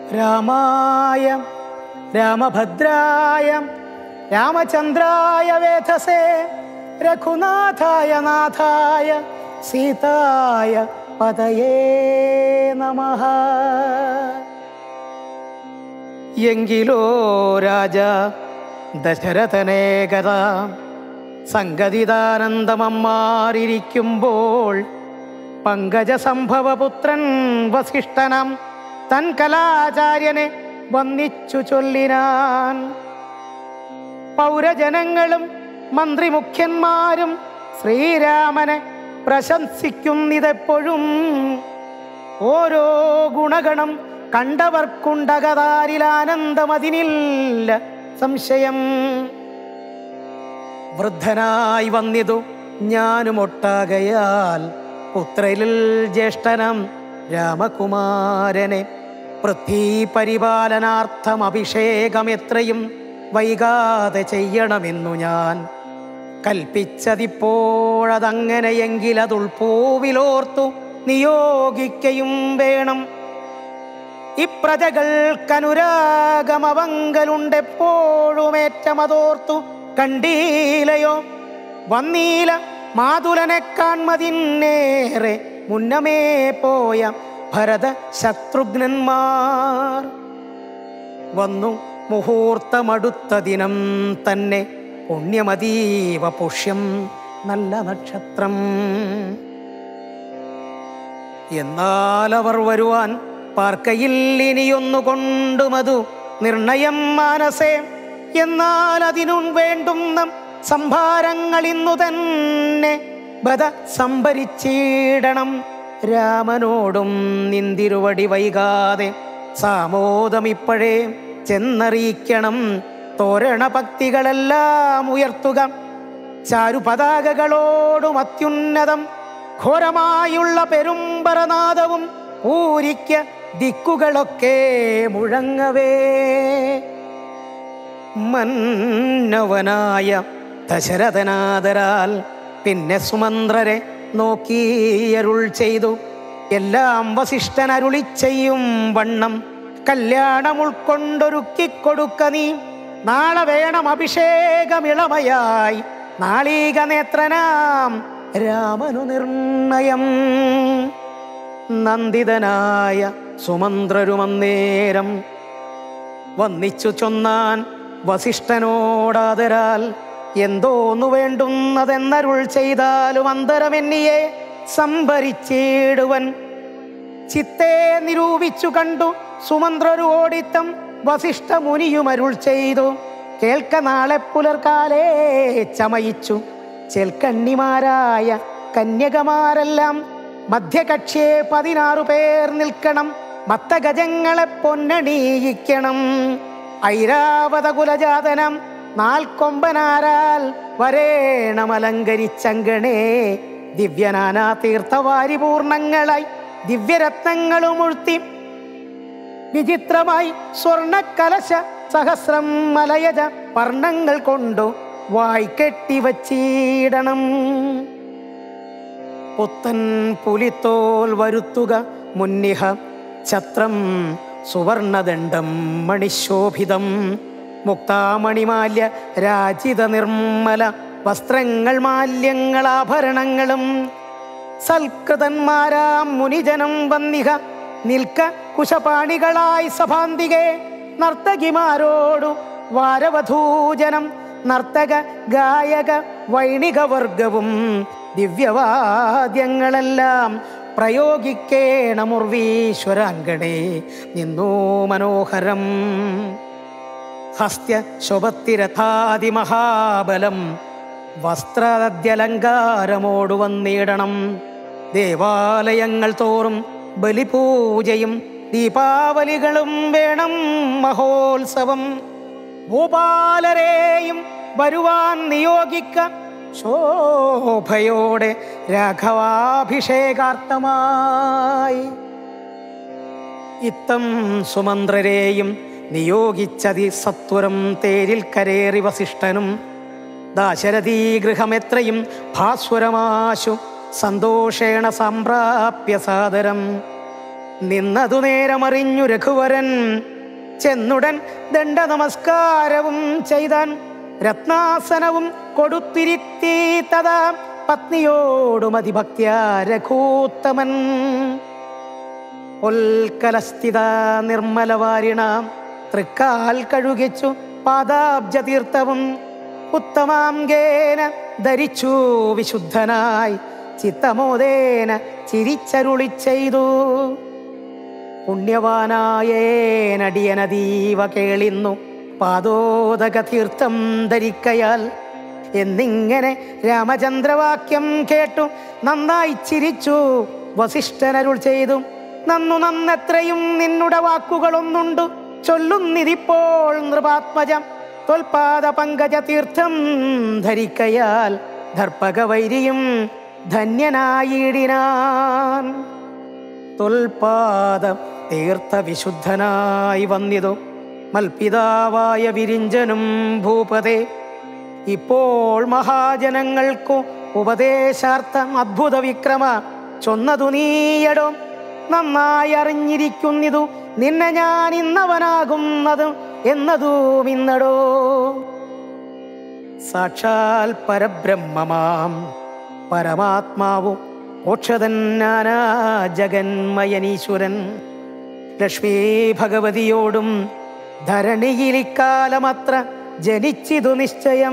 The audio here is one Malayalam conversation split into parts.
രാമായ രാമഭദ്രായ രാമചന്ദ്രായ വേധസേ രഘുനാഥായ നാഥായ സീതായ പതയേ നമഃ എങ്കിലോ രാജ ദശരഥനേകത സംഗതിദാനന്ദമമ്മാറിരിക്കുമ്പോൾ പങ്കജ സംഭവപുത്രൻ വസിഷ്ഠനം തൻ കലാചാര്യനെ വന്നിച്ചു ചൊല്ലിനാൻ പൗരജനങ്ങളും മന്ത്രിമുഖ്യന്മാരും ശ്രീരാമനെ പ്രശംസിക്കുന്നിതെപ്പോഴും ഓരോ ഗുണഗണം കണ്ടവർക്കുണ്ടകതാരിൽ ആനന്ദമതിനില്ല സംശയം വൃദ്ധനായി വന്നിതു ഞാനും ഒട്ടാകയാൽ പുത്രരിൽ ജ്യേഷ്ഠനം രാമകുമാരനെ പൃഥ്വി പരിപാലനാർത്ഥം അഭിഷേകം എത്രയും വൈകാതെ ചെയ്യണമെന്നു ഞാൻ കൽപ്പിച്ചതിപ്പോഴതങ്ങനെയെങ്കിൽ അതുൾപ്പൂവിലോർത്തു നിയോഗിക്കയും വേണം ഇപ്രജകൾക്കനുരാഗമവങ്കലുണ്ടെപ്പോഴുമേറ്റമതോർത്തു കണ്ടീലയോ വന്നീല മാതുലനെ കാൺമതിന്നേറെ മുന്നമേ പോയ ഭരത ശത്രുഘ്നന്മാർ വന്നു മുഹൂർത്തമടുത്ത ദിനം തന്നെ പുണ്യമതീവ പുഷ്യം നല്ല നക്ഷത്രം എന്നാൽ അവർ വരുവാൻ പാർക്കയിൽ ഇനിയൊന്നു കൊണ്ടുമതു നിർണയം മാനസേ എന്നാൽ അതിനും വേണ്ടുന്ന സംഭാരങ്ങൾ ഇന്നു തന്നെ ബധ സംഭരിച്ചിടണം രാമനോടും നിന്തിരുവടി വൈകാതെ സാമോദമിപ്പോഴേ ചെന്നറിയിക്കണം തോരണ ഭക്തികളെല്ലാം ഉയർത്തുക ചാരുപതാകകളോടും അത്യുന്നതം ഘോരമായുള്ള പെരുമ്പറനാദവും പൂരിക്ക ദിക്കുകളൊക്കെ മുഴങ്ങവേ മന്നവനായ ദശരഥനാദരാൽ പിന്നെ സുമന്ത്രരെ നോക്കിയരുൾ ചെയ്തു എല്ലാം വസിഷ്ഠൻ അരുളി ചെയ്യും വണ്ണം കല്യാണം ഉൾക്കൊണ്ടൊരുക്കിക്കൊടുക്ക നീ നാളെ വേണം അഭിഷേകമിളമയായി നാളീക നേത്രനാം രാമനു നിർണയം നന്ദിതനായ സുമന്ത്രരുമന്നേരം വന്നിച്ചു ചൊന്നാൻ വസിഷ്ഠനോടാദരാൽ എന്തോന്നു വേണ്ടുന്നതെന്നരുൾ ചെയ്താലും അന്തരമെന്നിയെ സംഭരിച്ചിടുവൻ ചിത്തെ നിരൂപിച്ചു കണ്ടു സുമന്ത്രരു ഓടിത്തം വസിഷ്ഠ മുനിയുമരുൾ ചെയ്തു കേൾക്ക നാളെ പുലർക്കാലേ ചമയിച്ചു ചെൽക്കണ്ണിമാരായ കന്യകമാരെല്ലാം മധ്യകക്ഷിയെ പതിനാറു പേർ നിൽക്കണം മത്തഗജങ്ങളെ പൊന്നണിയിക്കണം ഐരാവത കുലജാതനം നാൽക്കൊമ്പനാരാൽ വരേണമലങ്കരിച്ചങ്കണേ ദിവ്യനാനാ തീർത്ഥവാരിപൂർണങ്ങളായി ദിവ്യരത്നങ്ങളും ഉഴ്ത്തി വിചിത്രമായി സ്വർണക്കലശ സഹസ്രം മലയജ വർണ്ണങ്ങൾ കൊണ്ടു വായ്ക്കെട്ടി വച്ചിടണം പുത്തൻ പുലിത്തോൽ വരുത്തുക മുന്നിഹ ഛത്രം സുവർണദണ്ഡം മണിശോഭിതം മുക്താമണിമാല്യ രാജിത നിർമ്മല വസ്ത്രങ്ങൾ മാല്യങ്ങൾ ആഭരണങ്ങളും സൽകൃതന്മാരാം മുനിജനം വന്നിഹ നിൽക്ക കുശപാണികളായി സഭാന്തികെ നർത്തകിമാരോടു വാരവധൂജനം നർത്തക ഗായക വൈണിക വർഗവും ദിവ്യവാദ്യങ്ങളെല്ലാം പ്രയോഗിക്കേണമുർവീശ്വരാങ്കണേ നിന്നു മനോഹരം ഹസ്ത്യ ശോഭത്തിരഥാതിമഹാബലം വസ്ത്രദ്യലങ്കാരമോടു വന്നിടണം ദേവാലയങ്ങൾ തോറും ബലിപൂജയും ദീപാവലികളും വേണം മഹോത്സവം ഭൂപാലരെയും വരുവാൻ നിയോഗിക്ക ശോഭയോടെ രാഘവാഭിഷേകാർത്ഥമായി ഇത്തം സുമന്ത്രരെയും നിയോഗിച്ചതി സത്വരം തേരിൽ കരേറി വസിഷ്ഠനും ദാശരഥീ ഗൃഹമെത്രയും ഭാസ്വരമാശു സന്തോഷേണ സംപ്രാപ്യ സാദരം നിന്നതു നേരമറിഞ്ഞു രഘുവരൻ ചെന്നുടൻ ദണ്ഡ നമസ്കാരവും ചെയ്താൻ രത്നാസനവും കൊടുത്തിരുത്തി തഥാ പത്നിയോടും അതിഭക്ത്യ രഘൂത്തമൻ ഉൽക്കലസ്ഥിത നിർമ്മലവാരിണ തൃക്കാൽ കഴുകിച്ചു പാദാബ്ജതീർത്ഥവും ഉത്തമാംഗേന ധരിച്ചു വിശുദ്ധനായി ചിത്തമോദേന ചിരിച്ചരുളി ചെയ്തു പുണ്യവാനായേനടിയനതീവ കേളിന്നു പാദോദക തീർത്ഥം ധരിക്കയാൽ എന്നിങ്ങനെ രാമചന്ദ്രവാക്യം കേട്ടു നന്നായി ചിരിച്ചു വസിഷ്ഠനരുൾ ചെയ്തു നന്നു നന്നെത്രയും നിന്നുടെ വാക്കുകളൊന്നുണ്ടു ചൊല്ലുന്നിതിപ്പോൾ നൃപാത്മജം തൊൽപാദ പങ്കജ തീർത്ഥം ധരിക്കയാൽ ദർപ്പകവൈരിയും ധന്യനായിടിനാൻ തൊൽപാദം തീർത്ഥ വിശുദ്ധനായി വന്നിതു മൽപിതാവായ വിരിഞ്ചനും ഭൂപതേ ഇപ്പോൾ മഹാജനങ്ങൾക്കു ഉപദേശാർത്ഥം അദ്ഭുത വിക്രമ ചൊന്നതു നീയടോ നന്നായി അറിഞ്ഞിരിക്കുന്നിതു നിന്നെ ഞാൻ ഇന്നവനാകുന്നതും എന്നതും ഇന്നടോ സാക്ഷാൽ പരബ്രഹ്മമാം പരമാത്മാവും മോക്ഷതന്നാനാ ജഗന്മയനീശ്വരൻ ലക്ഷ്മി ഭഗവതിയോടും ധരണിയിൽ ഇക്കാലമത്ര ജനിച്ചിതു നിശ്ചയം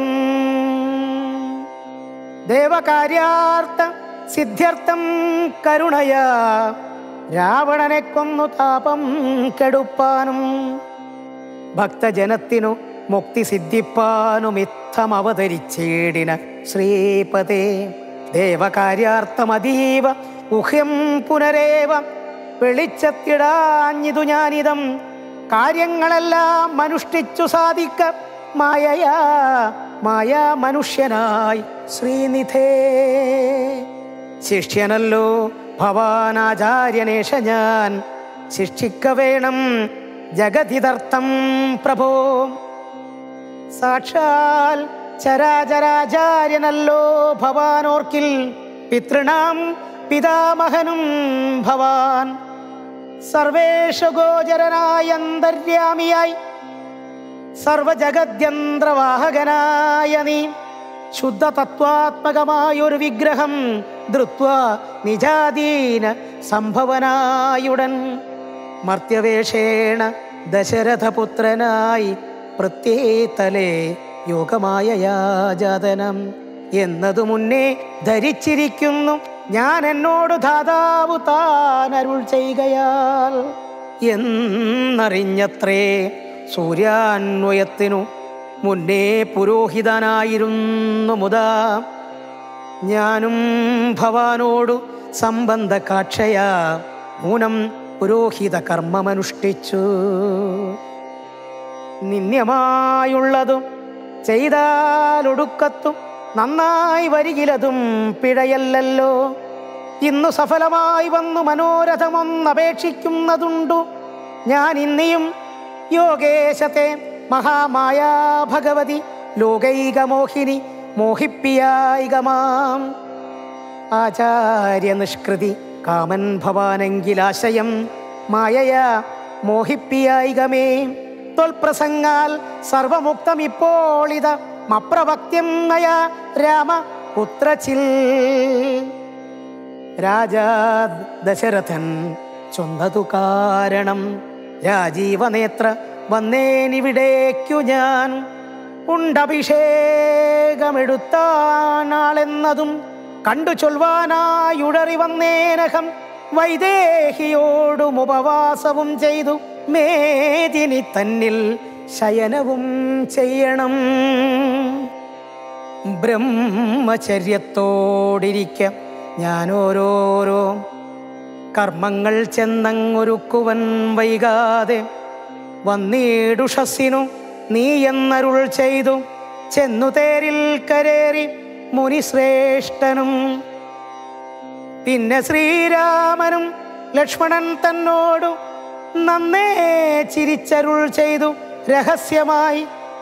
ദേവകാര്യാർത്ഥ സിദ്ധ്യർത്ഥം കരുണയാ രാവണനെ കൊന്നു താപം കെടുപ്പാനും ഭക്തജനത്തിനു മുക്തി സിദ്ധിപ്പാനും ഇത്തം അവതരിച്ചേടിന ശ്രീപതേ ദേവകാര്യാർത്ഥമതീവ ഗുഹ്യം പുനരേവ വെളിച്ചത്തിടാഞ്ഞിതു ഞാനിതം കാര്യങ്ങളെല്ലാം അനുഷ്ഠിച്ചു സാധിക്ക മായയാ മായ മനുഷ്യനായി ശ്രീനിധേ ശിഷ്യനല്ലോ ഭവാനാചാര്യനേഷ ഞാൻ ശിക്ഷിക്ക വേണം ജഗതിതർത്ഥം പ്രഭോ സാക്ഷാൽ ചരാചരാചാര്യനല്ലോ ഭവാനോർക്കിൽ പിതൃണാം പിതാമഹനും ഭവാൻ സർവേഷ ഗോചരനായ അന്തര്യാമിയായി സർവജഗദ്യന്ത്രവാഹകനായ നീ ശുദ്ധ തത്വാത്മകമായൊരു വിഗ്രഹം ധൃത്വ നിജാധീന സംഭവനായുടൻ മർത്യവേഷേണ ദശരഥപുത്രനായി പ്രത്യേതലേ യോഗമായ യാജാതനം എന്നതു മുന്നേ ധരിച്ചിരിക്കുന്നു ഞാൻ എന്നോട് ധാതാവു താൻ അരുൾ ചെയ്യുകയാൽ എന്നറിഞ്ഞത്രേ സൂര്യാന്വയത്തിനു മുന്നേ പുരോഹിതനായിരുന്നു മുതാ ഞാനും ഭവാനോടു സംബന്ധ കാക്ഷയാ മൂനം പുരോഹിത കർമ്മമനുഷ്ഠിച്ചു നിന്യമായുള്ളതും ചെയ്താലൊടുക്കത്തും നന്നായി വരികിലതും പിഴയല്ലല്ലോ ഇന്നു സഫലമായി വന്നു മനോരഥമൊന്നപേക്ഷിക്കുന്നതുണ്ടു ഞാൻ ഇന്നിയും യോഗേശത്തെ മഹാമായാ ഭഗവതി ലോകൈകമോഹിനി മോഹിപ്പിയായികമാം ആചാര്യ നിഷ്കൃതി കാമൻ ഭവാനെങ്കിലാശയം മായയാ മോഹിപ്പിയായികമേ ത്വൽപ്രസംഗാൽ സർവമുക്തമിപ്പോളിത മപ്രഭക്ത്യം നയാ രാമ പുത്രച്ചിൽ രാജാ ദശരഥൻ ചൊന്നതു കാരണം രാജീവനേത്ര വന്നേനിവിടേക്കു ഞാൻ ഉണ്ടഭിഷേകമെടുത്താനാളെന്നതും കണ്ടു ചൊൽവാനായുടറി വന്നേനകം വൈദേഹിയോടും ഉപവാസവും ചെയ്തു മേദിനി തന്നിൽ ശയനവും ചെയ്യണം ബ്രഹ്മചര്യത്തോടിരിക്ക ഞാൻ ഓരോരോ കർമ്മങ്ങൾ ചെന്നങ്ങൊരുക്കുവൻ വൈകാതെ വന്നീടുഷസ്സിനു നീ എന്നരുൾ ചെയ്തു ചെന്നു തേരിൽ കരേറി മുനിശ്രേഷ്ഠനും പിന്നെ ശ്രീരാമനും ലക്ഷ്മണൻ തന്നോടു നന്നേ ചിരിച്ചരുൾ ചെയ്തു രഹസ്യമായി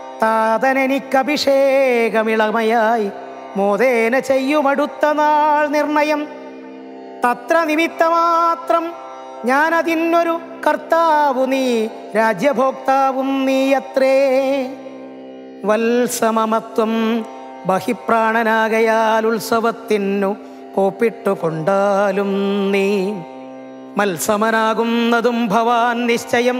താതനെനിക്കഭിഷേകമിളമയായി മോദേന ചെയ്യുമടുത്ത നാൾ നിർണയം തത്ര നിമിത്തമാത്രം ഞാനതിനൊരു കർത്താവു നീ രാജ്യഭോക്താവും നീയത്രേ വത്സമമത്വം ബഹിപ്രാണനാകയാൽ ഉത്സവത്തിനു കോപ്പിട്ടു കൊണ്ടാലും നീ മത്സമനാകുന്നതും ഭവാൻ നിശ്ചയം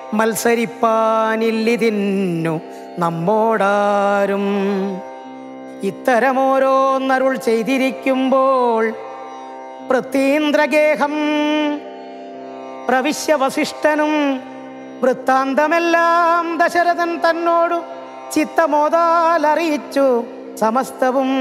മത്സരിപ്പാനില്ലിതിന്നു നമ്മോടാരും ഇത്തരമോരോന്നരുൾ ചെയ്തിരിക്കുമ്പോൾ പൃഥീന്ദ്രഗേഹം പ്രവിശ്യ വസിഷ്ഠനും വൃത്താന്തമെല്ലാം ദശരഥൻ തന്നോടു ചിത്തമോതാൽ അറിയിച്ചു സമസ്തവും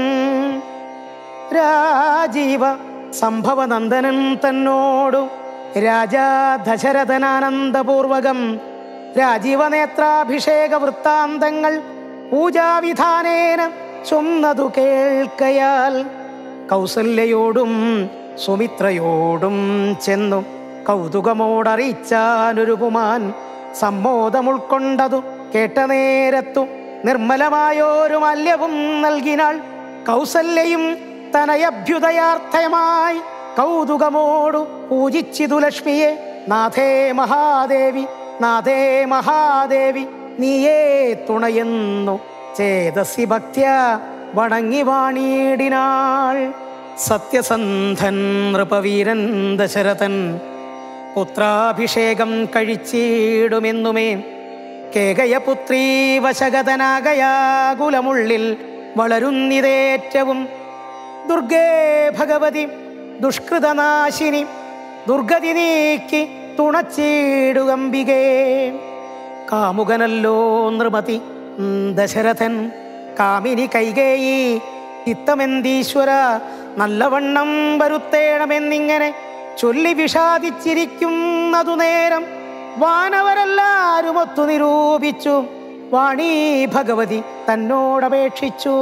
രാജീവ സംഭവനന്ദനൻ തന്നോടു രാജാ ദശരഥനാനന്ദപൂർവകം രാജീവനേത്രാഭിഷേക വൃത്താന്തങ്ങൾ പൂജാവിധാനേന ചൊന്നതു കേൾക്കയാൽ കൗസല്യയോടും സുമിത്രയോടും ചെന്നു കൗതുകമോടറിയിച്ചാനൊരു പുമാൻ സമ്മോദമുൾക്കൊണ്ടതു കേട്ട നേരത്തു നിർമ്മലമായോരു മല്യവും നൽകിനാൾ കൗസല്യയും തനയഭ്യുദയാർത്ഥമായി കൗതുകമോടു പൂജിച്ചിതു ലക്ഷ്മിയെ നാഥേ മഹാദേവി നാഥേ മഹാദേവി നീയേ തുണയെന്നു ചേതസി ഭക്ത്യ വണങ്ങി വാണിയിടിനാൾ സത്യസന്ധൻ നൃപവീരൻ ദശരഥൻ പുത്രാഭിഷേകം കഴിച്ചിടുമെന്നുമേ കേകയപുത്രീ വശഗതനാകയാകുലമുള്ളിൽ വളരുന്നിതേറ്റവും ദുർഗേ ഭഗവതി ദുഷ്കൃതനാശിനി ദുർഗതി നീക്കി തുണച്ചിടുകമ്പികേ കാമുകനല്ലോ നൃമതി ഉം, ദശരഥൻ കാമിനി കൈകേയി ചിത്തമെന്തീശ്വര നല്ലവണ്ണം വരുത്തേണമെന്നിങ്ങനെ ചൊല്ലി വിഷാദിച്ചിരിക്കുന്നതു നേരം വാനവരെല്ലാരും ഒത്തു നിരൂപിച്ചു വാണീ ഭഗവതി തന്നോടപേക്ഷിച്ചു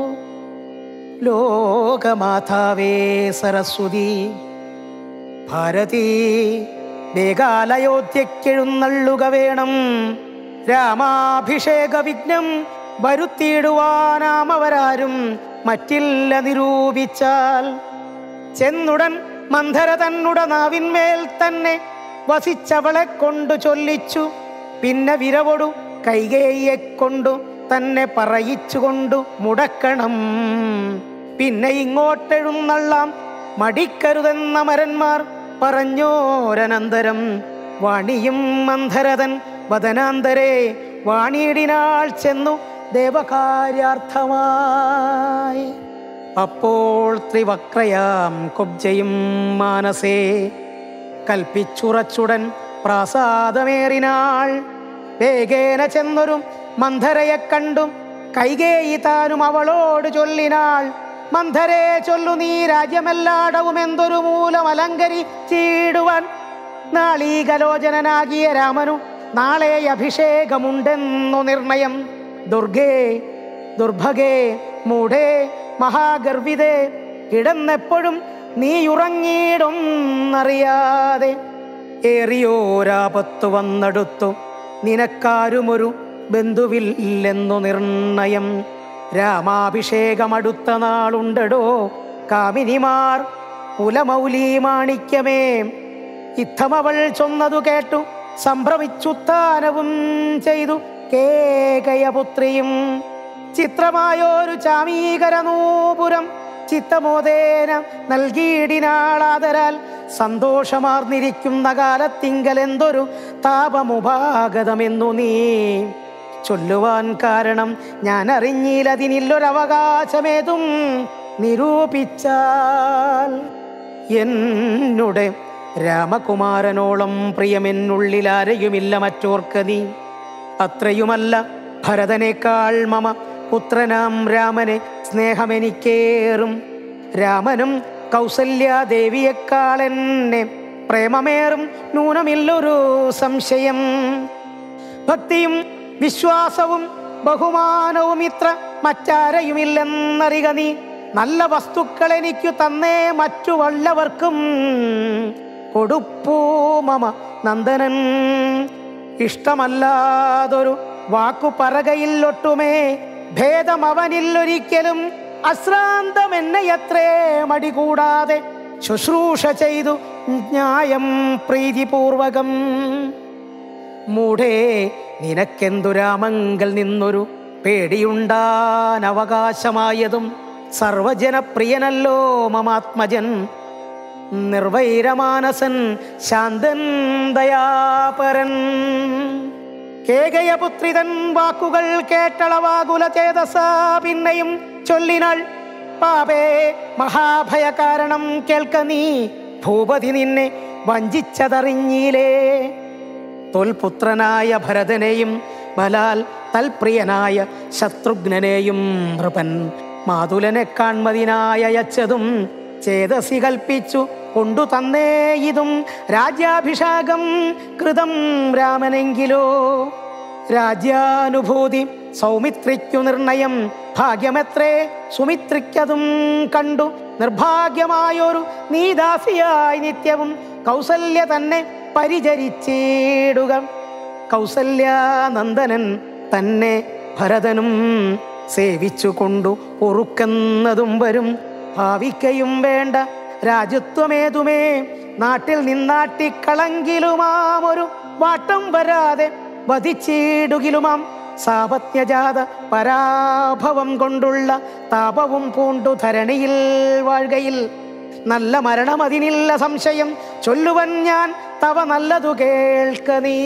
ലോകമാതാവേ സരസ്വതി ഭാരതി വേഗാലയോധ്യക്കെഴുന്നള്ളുക വേണം രാമാഭിഷേക വിഘ്നം വരുത്തിയിടുവാനാമവരാരും മറ്റില്ല നിരൂപിച്ചാൽ ചെന്നുടൻ മന്ധര തന്നുട നാവിന്മേൽ തന്നെ വസിച്ചവളെ കൊണ്ടു ചൊല്ലിച്ചു പിന്നെ വിരവൊടു കൈകേയെ കൊണ്ടു തന്നെ പറയിച്ചുകൊണ്ടു മുടക്കണം പിന്നെ ഇങ്ങോട്ടെഴുന്നള്ളാം മടിക്കരുതെന്ന മരന്മാർ പറഞ്ഞോരനന്തരം വാണിയും മന്ധരതൻ വദനാന്തരെ വാണിയിടിനാൾ ചെന്നു ദേവകാര്യാർത്ഥമായി അപ്പോൾ ത്രിവക്രയാം കുബ്ജയും മാനസേ കൽപ്പിച്ചുറച്ചുടൻ പ്രാസാദമേറിനാൾ വേഗേന ചെന്നൊരു മന്ധരയെ കണ്ടും കൈകേയി താനും അവളോട് ചൊല്ലിനാൾ മന്ധരെ ചൊല്ലു നീ രാജ്യമെല്ലാടവും എന്തൊരു മൂലം അലങ്കരിച്ചിടുവാൻ നാളീകലോചനനാകിയ രാമനു നാളെ അഭിഷേകമുണ്ടെന്നു നിർണയം ദുർഗേ ദുർഭഗേ മൂഢേ മഹാഗർവിതേ കിടന്നെപ്പോഴും നീയുറങ്ങിയിടുന്നറിയാതെ ഏറിയോരാപത്തു വന്നെടുത്തു നിനക്കാരുമൊരു ബന്ധുവില്ലെന്നു നിർണയം രാമാഭിഷേകമടുത്ത നാളുണ്ടടോ കാമിനിമാർ കുലമൗലി മാണിക്യമേ ഇത്തമവൾ ചൊന്നതു കേട്ടു സംഭ്രമിച്ചുത്താനവും ചെയ്തു കേകയപുത്രിയും ചിത്രമായോരു ചാമീകരനൂപുരം ചിത്തമോദേന നൽകിയിടിനാളാതരാൽ സന്തോഷമാർന്നിരിക്കുന്ന കാലത്തിങ്കൽ എന്തൊരു താപമുപാഗതമെന്നു നീ ചൊല്ലുവാൻ കാരണം ഞാൻ അറിഞ്ഞില്ലതിനില്ലൊരവകാശമേതും നിരൂപിച്ചാൽ എന്നുടെ രാമകുമാരനോളം പ്രിയമെന്നുള്ളിൽ ആരെയുമില്ല മറ്റോർക്ക് നീ അത്രയുമല്ല ഭരതനേക്കാൾ മമ പുത്രനാം രാമനെ സ്നേഹമെനിക്കേറും രാമനും കൗസല്യാദേവിയേക്കാൾ എന്നെ പ്രേമമേറും നൂനമില്ലൊരു സംശയം ഭക്തിയും വിശ്വാസവും ബഹുമാനവും ഇത്ര മറ്റാരെയുമില്ലെന്നറിക നീ നല്ല വസ്തുക്കൾ എനിക്കു തന്നേ മറ്റു വല്ലവർക്കും കൊടുപ്പൂ മമ നന്ദനൻ ഇഷ്ടമല്ലാതൊരു വാക്കു പറകയില്ലൊട്ടുമേ ഭേദം അവനില്ലൊരിക്കലും അശ്രാന്തം എന്നെ എത്രേ മടികൂടാതെ ശുശ്രൂഷ ചെയ്തു ന്യായം പ്രീതിപൂർവകം മൂഢേ നിനക്കെന്തു രാമങ്കൽ നിന്നൊരു പേടിയുണ്ടാൻ അവകാശമായതും സർവജനപ്രിയനല്ലോ മമാത്മജൻ നിർവൈരമാനസൻ ശാന്തൻ ദയാപരൻ കേകയപുത്രിതൻ വാക്കുകൾ കേട്ടളവാകുല ചേതസ പിന്നെയും ചൊല്ലിനാൾ പാപേ മഹാഭയ കാരണം കേൾക്ക നീ ഭൂപതി നിന്നെ വഞ്ചിച്ചതറിഞ്ഞീലേ തൊൽപുത്രനായ ഭരതനെയും ബലാൽ തൽപ്രിയനായ ശത്രുഘ്നനെയും നൃപൻ മാതുലനെ കാൺമതിനായ അയച്ചതും ചേതസി കൽപ്പിച്ചു കൊണ്ടു തന്നേ ഇതും രാജ്യാഭിഷേകം കൃതം രാമനെങ്കിലോ രാജ്യാനുഭൂതി സൗമിത്രിക്കു നിർണയം ഭാഗ്യമെത്രേ സുമിത്രിക്കതും കണ്ടു നിർഭാഗ്യമായൊരു നീദാസിയായി നിത്യവും കൗസല്യ തന്നെ പരിചരിച്ചിടുക കൗസല്യാനന്ദനൻ തന്നെ ഭരതനും സേവിച്ചു കൊണ്ടു പൊറുക്കുന്നതും വരും ഭാവിക്കയും വേണ്ട രാജ്യത്വമേതുമേ നാട്ടിൽ നിന്നാട്ടിക്കളങ്കിലുമാമൊരു വാട്ടം വരാതെ വധിച്ചിടുകിലുമാം സാപത്യജാത പരാഭവം കൊണ്ടുള്ള താപവും പൂണ്ടു ധരണിയിൽ വാഴുകയിൽ നല്ല മരണം അതിനില്ല സംശയം ചൊല്ലുവൻ ഞാൻ തവ നല്ലതു കേൾക്ക നീ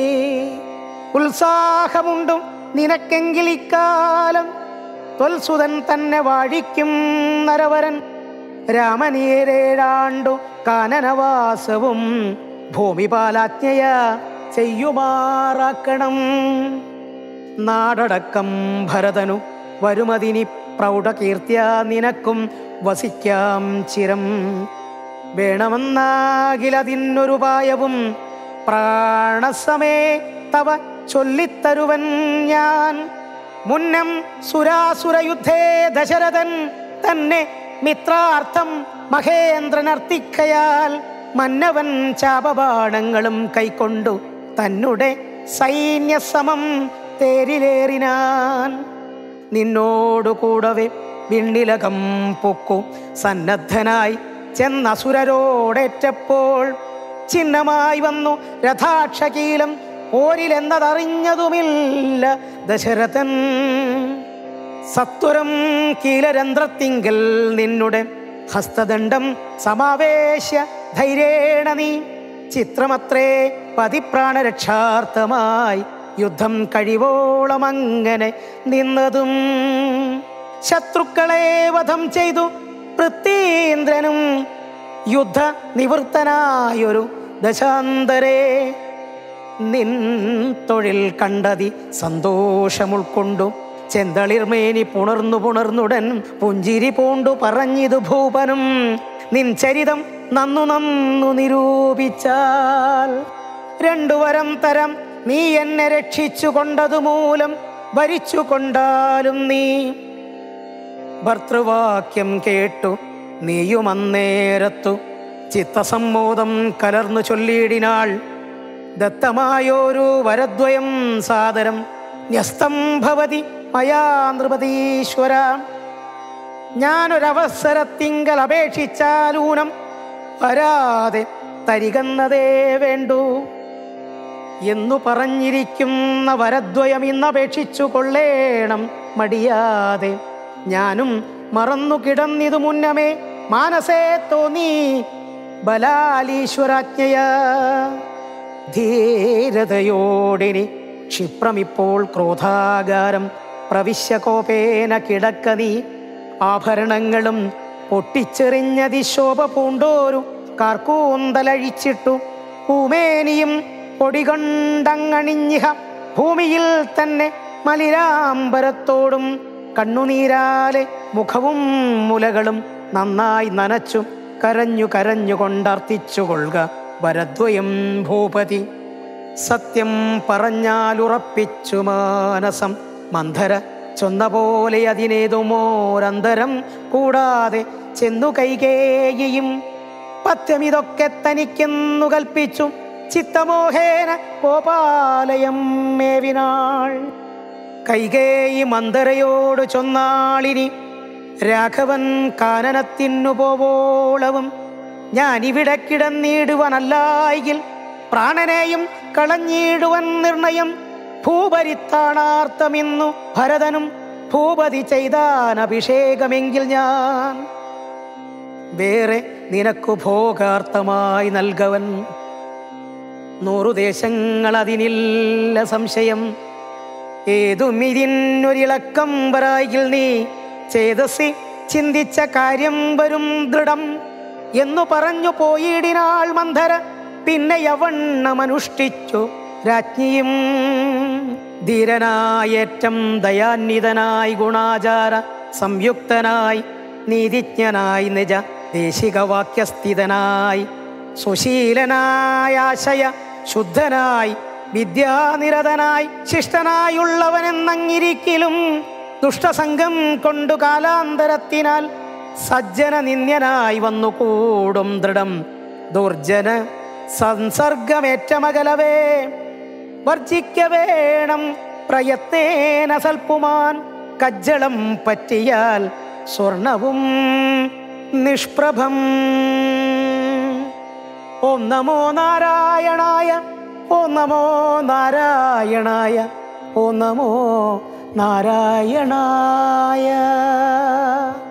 ഉത്സാഹമുണ്ടും നിനക്കെങ്കിൽ ഇക്കാലം ത്വൽസുതൻ തന്നെ വാഴിക്കും നരവരൻ രാമനീരേഴാണ്ടു കാനനവാസവും ഭൂമിപാലാജ്ഞയ ചെയ്യുമാറാക്കണം നാടടക്കം ഭരതനു വരുമതിനി പ്രൗഢകീർത്തിയ നിനക്കും വസിക്കാം ചിരം വേണമെന്നാകിലതിനൊരു പായവും പ്രാണസമേ തവ ചൊല്ലിത്തരുവൻ ഞാൻ മുന്നം സുരാസുരയുദ്ധേ ദശരഥൻ തന്നെ മിത്രാർത്ഥം മഹേന്ദ്രനർത്തിക്കയാൽ മന്നവൻ ചാപബാണങ്ങളും കൈക്കൊണ്ടു തന്നെ സൈന്യസമം തേരിലേറിനാൻ നിന്നോടു കൂടവെ വിണ്ണിലകം പൊക്കു സന്നദ്ധനായി ചെന്നസുരരോടേറ്റപ്പോൾ ചിഹ്നമായി വന്നു രഥാക്ഷകീലം പോരിലെന്നതറിഞ്ഞതുമില്ല ദശരഥൻ സത്വരം കീലരന്ധ്രത്തിങ്കൽ നിന്നുടെ ഹസ്തദണ്ഡം സമാവേശ്യ ധൈര്യേണ നീ ചിത്രമത്രേ പതിപ്രാണരക്ഷാർത്ഥമായി യുദ്ധം കഴിവോളം അങ്ങനെ നിന്നതും ശത്രുക്കളെ വധം ചെയ്തു പൃഥ്വീന്ദ്രനും യുദ്ധ നിവൃത്തനായൊരു ദശാന്തരേ നിൻ തൊഴിൽ കണ്ടതി സന്തോഷമുൾക്കൊണ്ടു ചെന്തളിർമേനി പുണർന്നു പുണർന്നുടൻ പുഞ്ചിരി പൂണ്ടു പറഞ്ഞിതു ഭൂപനും നിൻ ചരിതം നന്നു നന്നു നിരൂപിച്ചാൽ രണ്ടു വരം തരം നീ എന്നെ രക്ഷിച്ചു കൊണ്ടതു മൂലം ഭരിച്ചു കൊണ്ടാലും നീ ഭർത്തൃവാക്യം കേട്ടു നീയും അന്നേരത്തു ചിത്തസമ്മോദം കലർന്നു ചൊല്ലിയിടിനാൾ ദത്തമായോരു വരദ്വയം സാദരം ന്യസ്തം ഭവതി മയാ നൃപതീശ്വര ഞാനൊരവസരത്തിങ്കൽ അപേക്ഷിച്ചാലൂനം വരാതെ തരികന്നതേ വേണ്ടു എന്നു പറഞ്ഞിരിക്കുന്ന വരദ്വയം ഇന്നപേക്ഷിച്ചു കൊള്ളേണം മടിയാതെ ഞാനും മറന്നു കിടന്നിതു മുന്നമേ മാനസേ തോന്നി ബലാലീശ്വരാജ്ഞയ ധീരതയോടിനി ക്ഷിപ്രമിപ്പോൾ ക്രോധാകാരം പ്രവിശ്യ കോപേന കിടക്ക നീ ആഭരണങ്ങളും പൊട്ടിച്ചെറിഞ്ഞതിശോഭ പൂണ്ടോരു കാർക്കൂന്തലഴിച്ചിട്ടു ഭൂമേനിയും പൊടികൊണ്ടങ്ങണിഞ്ഞിഹ ഭൂമിയിൽ തന്നെ മലിരാമ്പരത്തോടും കണ്ണുനീരാലെ മുഖവും മുലകളും നന്നായി നനച്ചു കരഞ്ഞു കരഞ്ഞുകൊണ്ടർത്ഥിച്ചു കൊള്ളുക വരദ്വയം ഭൂപതി സത്യം പറഞ്ഞാലുറപ്പിച്ചു മാനസം മന്ധര ചൊന്ന പോലെ അതിനേതുമോരന്തരം കൂടാതെ ചെന്നു കൈകേയും പഥ്യമിതൊക്കെ തനിക്കെന്നു കൽപ്പിച്ചു ചിത്തമോഹേന ഗോപാലയം മേവിനാൾ കൈകേയി മന്ദരയോട് ചൊന്നാളിനി രാഘവൻ കാനനത്തിനു പോവോളവും ഞാനിവിടെ കിടന്നിടുവനല്ലായെങ്കിൽ പ്രാണനെയും കളഞ്ഞിടുവൻ നിർണയം ഭൂപരിത്താണാർത്ഥമിന്നു ഭരതനും ഭൂപതി ചെയ്താൻ അഭിഷേകമെങ്കിൽ ഞാൻ വേറെ നിനക്കു ഭോഗാർത്ഥമായി നൽകവൻ നൂറു ദേശങ്ങൾ അതിനില്ല സംശയം ഏതും ഇതിനൊരിളക്കം വരായിൽ നീ ചേതസി ചിന്തിച്ച കാര്യം വരും ദൃഢം എന്നു പറഞ്ഞു പോയിടിനാൾ മന്ധര പിന്നെ യവണ്ണമനുഷ്ഠിച്ചു രാജ്ഞിയും ധീരനായേറ്റം ദയാന്വിതനായി ഗുണാചാര സംയുക്തനായി നീതിജ്ഞനായി നിജ ദേശികവാക്യസ്ഥിതനായി സുശീലനായ ആശയ ശുദ്ധനായി വിദ്യാനിരതനായി ശിഷ്ടനായുള്ളവനെന്നങ്ങിരിക്കലും ദുഷ്ടസംഘം കൊണ്ടു കാലാന്തരത്തിനാൽ സജ്ജന നിന്ദ്യനായി വന്നു കൂടും ദൃഢം ദുർജന സംസർഗമേറ്റമകലവേ വർജിക്ക വേണം പ്രയത്നേന സൽപ്പുമാൻ കജ്ജളം പറ്റിയാൽ സ്വർണവും നിഷ്പ്രഭം ഓം നമോ നാരായണായ ഓം നമോ നാരായണായ ഓം നമോ നാരായണായ